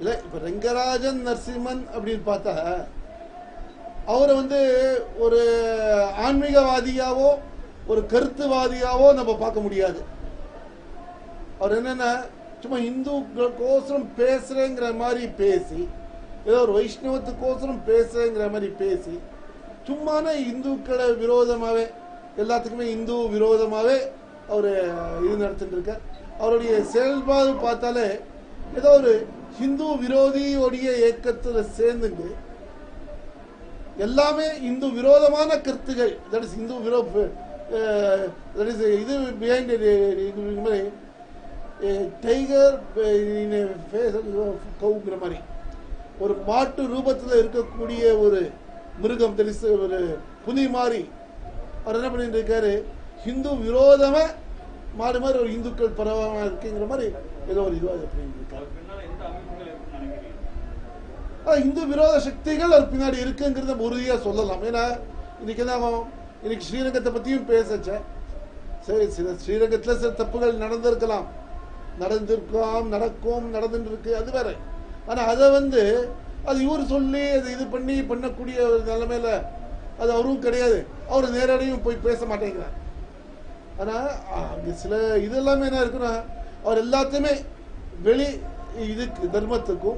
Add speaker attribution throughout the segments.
Speaker 1: இல்லை இப்போ ரெங்கராஜன் நரசிம்மன் அப்படின்னு பார்த்தா அவரை வந்து ஒரு ஆன்மீகவாதியாவோ ஒரு கருத்துவாதியாவோ நம்ம பார்க்க முடியாது அவர் என்னன்னா சும்மா இந்துக்களுக்கோசரம் பேசுறேங்கிற மாதிரி பேசி ஏதோ ஒரு வைஷ்ணவத்துக்கோசரம் பேசுறேங்கிற மாதிரி பேசி சும்மான இந்துக்களை விரோதமாவே எல்லாத்துக்குமே இந்து விரோதமாவே அவர் இது நடத்திட்டு இருக்கார் அவருடைய செயல்பாடு பார்த்தாலே ஏதோ ஒரு ஹிந்து விரோதியோடைய இயக்கத்துல சேர்ந்துட்டு எல்லாமே இந்து விரோதமான கருத்துகள் தட் இஸ் இந்து விரோ தட் இஸ் இது பிஹைண்ட் மாதிரி டைகர் கவுங்கிற மாதிரி ஒரு மாட்டு ரூபத்தில் இருக்கக்கூடிய ஒரு மிருகம் தெரிசு ஒரு புலி மாதிரி அவர் என்ன பண்ணிட்டு இருக்காரு ஹிந்து விரோதமா மாடு மாதிரி ஒரு இந்துக்கள் பரவாம இருக்குங்கிற மாதிரி ஏதோ ஒரு இதுவாக பண்ணிட்டு இருக்காரு
Speaker 2: அதுக்கு பின்னால எந்த அமைப்புகள் இருக்குன்னு நினைக்கிறீங்க
Speaker 1: ஆனா, இந்து விரோத சக்திகள் அவர் பின்னாடி இருக்குங்கிறத நம்ம உறுதியா சொல்லலாம் ஏன்னா இன்னைக்கு என்ன ஆகும் இன்னைக்கு ஸ்ரீரங்கத்தை பத்தியும் பேசச்சேன் சரி சில ஸ்ரீரங்கத்துல சில தப்புகள் நடந்திருக்கலாம் நடந்திருக்கலாம் நடக்கும் நடந்துட்டு இருக்கு அது வேற ஆனா அதை வந்து அது இவர் சொல்லி அது இது பண்ணி பண்ணக்கூடிய ஒரு நிலைமையில அது அவரும் கிடையாது அவர் நேரடியும் போய் பேச மாட்டேங்கிறார் ஆனா அங்க சில இது எல்லாமே என்ன இருக்குன்னா அவர் எல்லாத்தையுமே வெளி இதுக்கு தர்மத்துக்கும்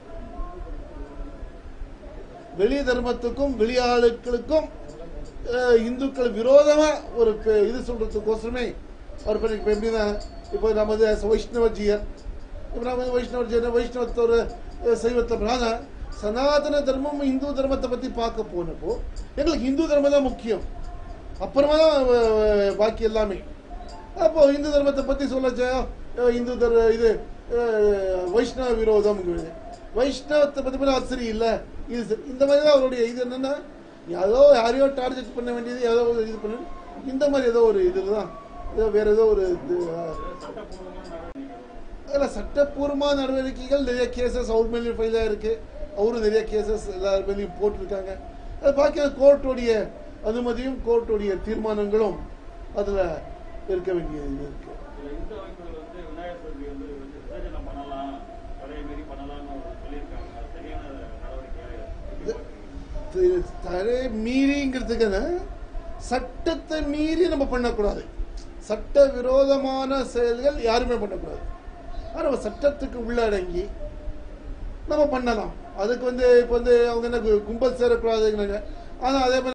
Speaker 1: வெளி தர்மத்துக்கும் வெளி ஆளுக்களுக்கும் அஹ், இந்துக்கள் விரோதமா ஒரு பே- இது சொல்றதுக்கோசரமே அவர் பண்ணி இப்போ எப்படின்னா இப்போ நமது வைஷ்ணவஜியர் இப்போ நம்ம வந்து வைஷ்ணவஜியர் வைஷ்ணவத்தோட அஹ், சைவத்தை ஆனா சனாதன தர்மம் இந்து தர்மத்தை பத்தி பார்க்க போனப்போ எங்களுக்கு இந்து தர்மம் தான் முக்கியம் அப்புறமா தான் அஹ், பாக்கி எல்லாமே அப்போ இந்து தர்மத்தை பத்தி சொல்லச்சே அஹ், இந்து தர்ம இது அஹ், வைஷ்ணவ விரோதம் வைஷ்ணவத்தை பத்தி கூட அது சரி இல்ல இது சரி இந்த மாதிரி தான் அவருடைய இது என்னன்னா ஏதோ யாரையோ டார்கெட் பண்ண வேண்டியது ஏதோ ஒரு இது பண்ண இந்த மாதிரி ஏதோ ஒரு இதுதான் ஏதோ வேற ஏதோ ஒரு இது அஹ்,
Speaker 2: சட்டப்பூர்வமான நடவடிக்கைகள்
Speaker 1: அதில் சட்டப்பூர்வமான நடவடிக்கைகள் நிறைய கேசஸ் அவர் மேலேயும் ஃபைலாக இருக்கு அவரும் நிறைய கேசஸ் எல்லார் மேலேயும் போட்டிருக்காங்க அது பாக்கி கோர்ட்டுடைய அனுமதியும் கோர்ட்டுடைய தீர்மானங்களும் அதில் இருக்க வேண்டிய இது இருக்கு
Speaker 2: சில இந்து அமைப்புகள் வந்து விநாயகர் சதுர்த்தி வந்து வந்து விசர்ஜனம் பண்ணலாம் தடையை மீறி பண்ணலாம்னு ஒரு சொல்லியிருக்காங்க அது சரியான நடவடிக்கையாக
Speaker 1: இது- இது தடை மீறிங்கிறதுக்கு சட்டத்தை மீறி நம்ம பண்ணக்கூடாது சட்ட விரோதமான செயல்கள் யாருமே பண்ணக்கூடாது ஆனா நம்ம சட்டத்துக்கு உள்ளடங்கி நம்ம பண்ணலாம் அதுக்கு வந்து இப்போ வந்து அவங்க என்ன கு- கும்பல் சேரக்கூடாதுங்கிறாங்க ஆனா அதே மாதிரி